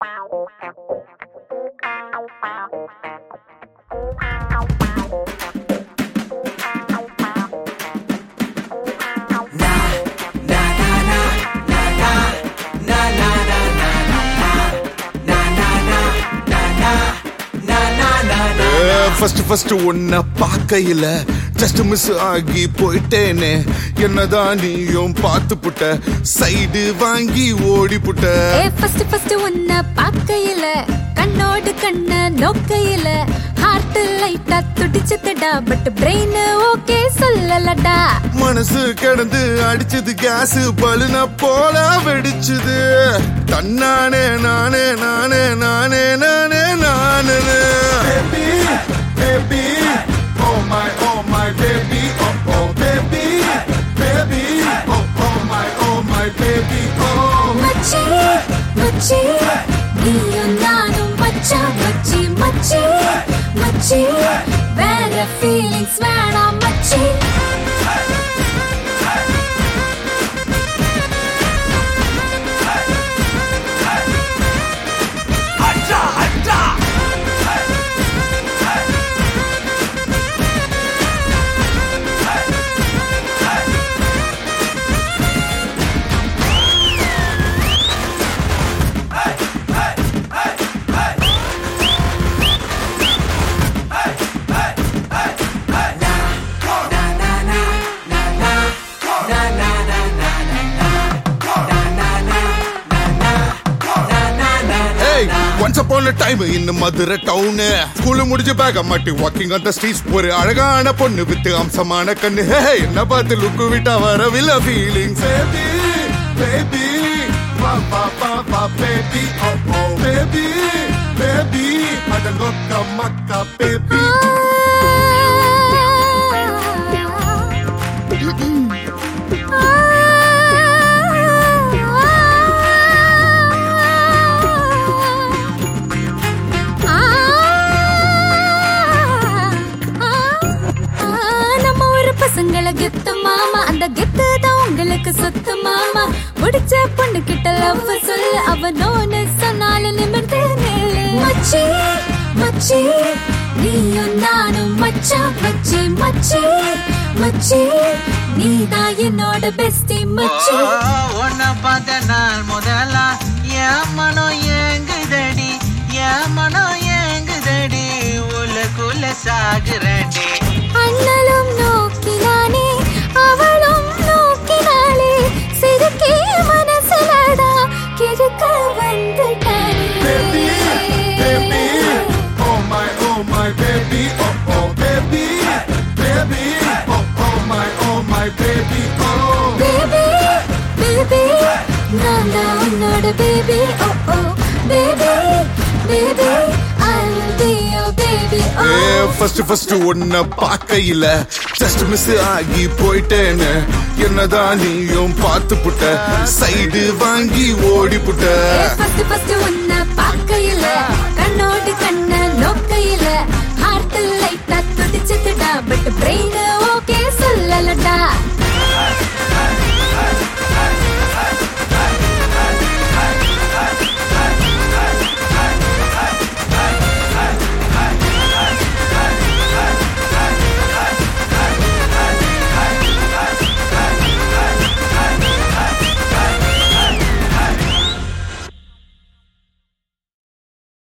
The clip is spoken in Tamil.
ஃபர்ஸ்ட் ஃபர்ஸ்ட் உன்னை பார்க்கையில ஜஸ்ட் மிஸ் ஆகி போயிட்டேனே என்னதான் நீயும் பார்த்து புட்ட சைடு வாங்கி ஓடி புட்ட ஏ ஃபர்ஸ்ட் ஃபர்ஸ்ட் உன்னை பார்க்கையில கண்ணோடு கண்ண நோக்கையில ஹார்ட் லைட்டா துடிச்சதுடா பட் பிரெயின் ஓகே சொல்லலடா மனசு கிடந்து அடிச்சது கேஸ் பலுன போல வெடிச்சுது தன்னானே நானே நானே நானே நானே நானே baby baby oh my oh my baby oh oh baby baby oh oh my oh my baby oh மச்சி மச்சி நீயும் நானும் மச்சா மச்சி மச்சி மச்சி வேற ஃபீலிங்ஸ் வேணாம் மச்சி Hey, once upon a time in Madurai town school முடிஞ்சு பேக மாட்டி வாக்கிங் அந்த ஸ்ட்ரீட்ஸ் ஒரு அழகான பொண்ணு வித்து அம்சமான கண்ணு ஹே என்ன பார்த்து லுக்கு விட்டா வரவில்லை ஃபீலிங்ஸ் பேபி பேபி வா வா வா வா baby oh oh baby baby அடங்கொக்க மக்கா பேபி நம்ம ஒரு பசங்கள கெத்து மாமா அந்த கெத்து தான் உங்களுக்கு சொத்து மாமா பிடிச்ச பொண்ணு கிட்ட லவ் சொல்லு அவ நோன்னு சொன்னாலும் நிமிர்ந்து நில்லு மச்சி மச்சி நீயும் நானும் மச்சா மச்சி மச்சி மச்சி நீதான் என்னோட பெஸ்டி மச்சி உன்னை பார்த்த நாள் முதலா என் மனம் ஏங்குதடி என் மனம் ஏங்குதடி உலகுல சாகுறடி அண்ணலும் நோக்கினானே அவளும் நோக்கினாளே சிறுக்கே மனசுலடா கிழக்க வந்துட்டானே Baby, baby, oh my, oh my baby, oh oh baby, baby, oh oh my, oh my baby, oh. Baby baby நான் தான் உன்னோட baby oh oh baby baby I will be your baby oh first first உன்னை பார்க்கையில ஜஸ்ட் மிஸ் ஆகி போயிட்டேன்னு என்னதான் நீயும் பார்த்து புட்ட சைடு வாங்கி ஓடி புட்ட ஃபர்ஸ்ட் ஃபர்ஸ்ட் உன்னை